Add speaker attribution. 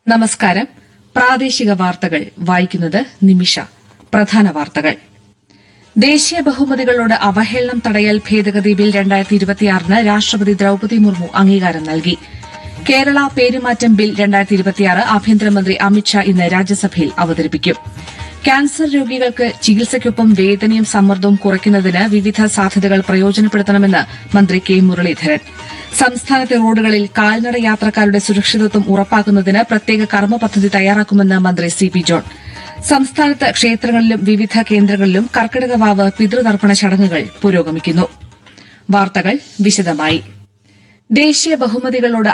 Speaker 1: നമസ്കാരം പ്രാദേശിക വാർത്തകൾ വായിക്കുന്നത് നിമിഷ പ്രധാന വാർത്തകൾ ദേശീയ ബഹുമതികളോട് അവഹേളനം തടയൽ ഭേദഗതി ബിൽ രണ്ടായിരത്തി ഇരുപത്തിയാറിന് രാഷ്ട്രപതി ദ്രൌപദി മുർമു അംഗീകാരം നൽകി കേരള പേരുമാറ്റം ബിൽ രണ്ടായിരത്തി ഇരുപത്തിയാറ് ആഭ്യന്തരമന്ത്രി അമിത്ഷാ ഇന്ന് രാജ്യസഭയിൽ അവതരിപ്പിക്കും ക്യാൻസർ രോഗികൾക്ക് ചികിത്സയ്ക്കൊപ്പം വേദനയും സമ്മർദ്ദവും കുറയ്ക്കുന്നതിന് വിവിധ സാധ്യതകൾ പ്രയോജനപ്പെടുത്തണമെന്ന് മന്ത്രി കെ മുരളീധരൻ സംസ്ഥാനത്തെ റോഡുകളിൽ കാൽനട യാത്രക്കാരുടെ സുരക്ഷിതത്വം ഉറപ്പാക്കുന്നതിന് പ്രത്യേക കർമ്മ പദ്ധതി തയ്യാറാക്കുമെന്ന് മന്ത്രി സി പി ജോൺ സംസ്ഥാനത്ത് ക്ഷേത്രങ്ങളിലും വിവിധ കേന്ദ്രങ്ങളിലും കർക്കിടക വാവ് പിതൃതർപ്പണ ചടങ്ങുകൾ പുരോഗമിക്കുന്നു വാർത്തകൾ വിശദമായി ദേശീയ ബഹുമതികളോട്